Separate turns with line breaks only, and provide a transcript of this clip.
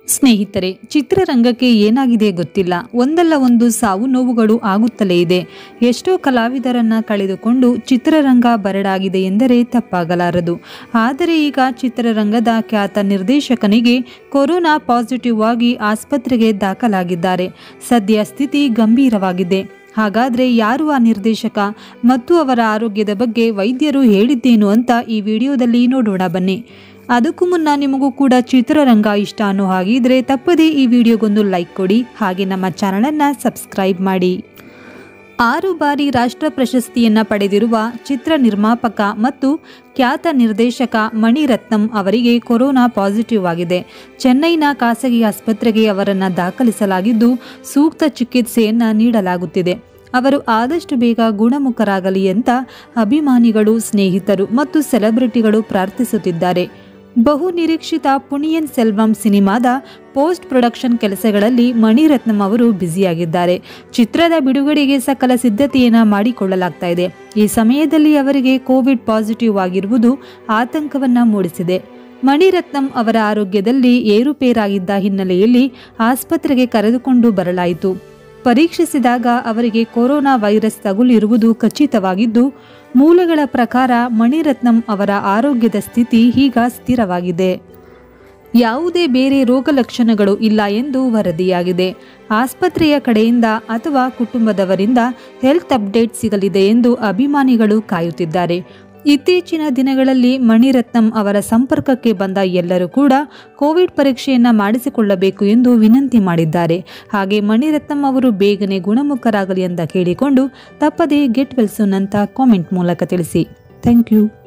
ಸ್ನೇಹಿತರೆ ಚಿತ್ರರಂಗಕ್ಕೆ ಏನಾಗಿದೆ ಗೊತ್ತಿಲ್ಲ ಒಂದಲ್ಲ ಒಂದು ಸಾವು ನೋವುಗಳು ಆಗುತ್ತಲೇ ಇದೆ ಎಷ್ಟೋ ಕಲಾವಿದರನ್ನ ಕಳೆದುಕೊಂಡು ಚಿತ್ರರಂಗ ಬರಡಾಗಿದೆ ಎಂದರೆ ತಪ್ಪಾಗಲಾರದು ಆದರೆ ಈಗ ಚಿತ್ರರಂಗದ ಖ್ಯಾತ ನಿರ್ದೇಶಕನಿಗೆ ಕೊರೋನಾ ಪಾಸಿಟಿವ್ ಆಗಿ ಆಸ್ಪತ್ರೆಗೆ ದಾಖಲಾಗಿದ್ದಾರೆ ಸದ್ಯ ಸ್ಥಿತಿ ಗಂಭೀರವಾಗಿದೆ ಹಾಗಾದ್ರೆ ಯಾರು ಆ ನಿರ್ದೇಶಕ ಮತ್ತು ಅವರ ಆರೋಗ್ಯದ ಬಗ್ಗೆ ವೈದ್ಯರು ಹೇಳಿದ್ದೇನು ಅಂತ ಈ ವಿಡಿಯೋದಲ್ಲಿ ನೋಡೋಣ ಬನ್ನಿ ಅದಕ್ಕೂ ಮುನ್ನ ನಿಮಗೂ ಕೂಡ ಚಿತ್ರರಂಗ ಇಷ್ಟ ಅನ್ನೋ ಹಾಗಿದ್ರೆ ತಪ್ಪದೇ ಈ ವಿಡಿಯೋಗೊಂದು ಲೈಕ್ ಕೊಡಿ ಹಾಗೆ ನಮ್ಮ ಚಾನಲನ್ನು ಸಬ್ಸ್ಕ್ರೈಬ್ ಮಾಡಿ ಆರು ಬಾರಿ ರಾಷ್ಟ್ರ ಪ್ರಶಸ್ತಿಯನ್ನ ಪಡೆದಿರುವ ಚಿತ್ರ ನಿರ್ಮಾಪಕ ಮತ್ತು ಖ್ಯಾತ ನಿರ್ದೇಶಕ ಮಣಿರತ್ನಂ ಅವರಿಗೆ ಕೊರೋನಾ ಪಾಸಿಟಿವ್ ಆಗಿದೆ ಚೆನ್ನೈನ ಖಾಸಗಿ ಆಸ್ಪತ್ರೆಗೆ ಅವರನ್ನು ದಾಖಲಿಸಲಾಗಿದ್ದು ಸೂಕ್ತ ಚಿಕಿತ್ಸೆಯನ್ನ ನೀಡಲಾಗುತ್ತಿದೆ ಅವರು ಆದಷ್ಟು ಬೇಗ ಗುಣಮುಖರಾಗಲಿ ಅಂತ ಅಭಿಮಾನಿಗಳು ಸ್ನೇಹಿತರು ಮತ್ತು ಸೆಲೆಬ್ರಿಟಿಗಳು ಪ್ರಾರ್ಥಿಸುತ್ತಿದ್ದಾರೆ ಬಹು ನಿರೀಕ್ಷಿತ ಪುಣಿಯನ್ ಸೆಲ್ವಂ ಸಿನಿಮಾದ ಪೋಸ್ಟ್ ಪ್ರೊಡಕ್ಷನ್ ಕೆಲಸಗಳಲ್ಲಿ ಮಣಿರತ್ನಂ ಅವರು ಬ್ಯುಸಿಯಾಗಿದ್ದಾರೆ ಚಿತ್ರದ ಬಿಡುಗಡೆಗೆ ಸಕಲ ಸಿದ್ಧತೆಯನ್ನ ಮಾಡಿಕೊಳ್ಳಲಾಗ್ತಾ ಇದೆ ಈ ಸಮಯದಲ್ಲಿ ಅವರಿಗೆ ಕೋವಿಡ್ ಪಾಸಿಟಿವ್ ಆಗಿರುವುದು ಆತಂಕವನ್ನ ಮೂಡಿಸಿದೆ ಮಣಿರತ್ನಂ ಅವರ ಆರೋಗ್ಯದಲ್ಲಿ ಏರುಪೇರಾಗಿದ್ದ ಹಿನ್ನೆಲೆಯಲ್ಲಿ ಆಸ್ಪತ್ರೆಗೆ ಕರೆದುಕೊಂಡು ಬರಲಾಯಿತು ಪರೀಕ್ಷಿಸಿದಾಗ ಅವರಿಗೆ ಕೊರೋನಾ ವೈರಸ್ ತಗುಲಿರುವುದು ಖಚಿತವಾಗಿದ್ದು ಮೂಲಗಳ ಪ್ರಕಾರ ಮಣಿರತ್ನಂ ಅವರ ಆರೋಗ್ಯದ ಸ್ಥಿತಿ ಈಗ ಸ್ಥಿರವಾಗಿದೆ ಯಾವುದೇ ಬೇರೆ ರೋಗ ಲಕ್ಷಣಗಳು ಇಲ್ಲ ಎಂದು ವರದಿಯಾಗಿದೆ ಆಸ್ಪತ್ರೆಯ ಕಡೆಯಿಂದ ಅಥವಾ ಕುಟುಂಬದವರಿಂದ ಹೆಲ್ತ್ ಅಪ್ಡೇಟ್ ಸಿಗಲಿದೆ ಎಂದು ಅಭಿಮಾನಿಗಳು ಕಾಯುತ್ತಿದ್ದಾರೆ ಇತ್ತೀಚಿನ ದಿನಗಳಲ್ಲಿ ಮಣಿರತ್ನಂ ಅವರ ಸಂಪರ್ಕಕ್ಕೆ ಬಂದ ಎಲ್ಲರೂ ಕೂಡ ಕೋವಿಡ್ ಪರೀಕ್ಷೆಯನ್ನ ಮಾಡಿಸಿಕೊಳ್ಳಬೇಕು ಎಂದು ವಿನಂತಿ ಮಾಡಿದ್ದಾರೆ ಹಾಗೆ ಮಣಿರತ್ನಂ ಅವರು ಬೇಗನೆ ಗುಣಮುಖರಾಗಲಿ ಅಂತ ಕೇಳಿಕೊಂಡು ತಪ್ಪದೇ ಗೆಟ್ ವೆಲ್ ಸೂನ್ ಅಂತ ಕಾಮೆಂಟ್ ಮೂಲಕ ತಿಳಿಸಿ ಥ್ಯಾಂಕ್ ಯು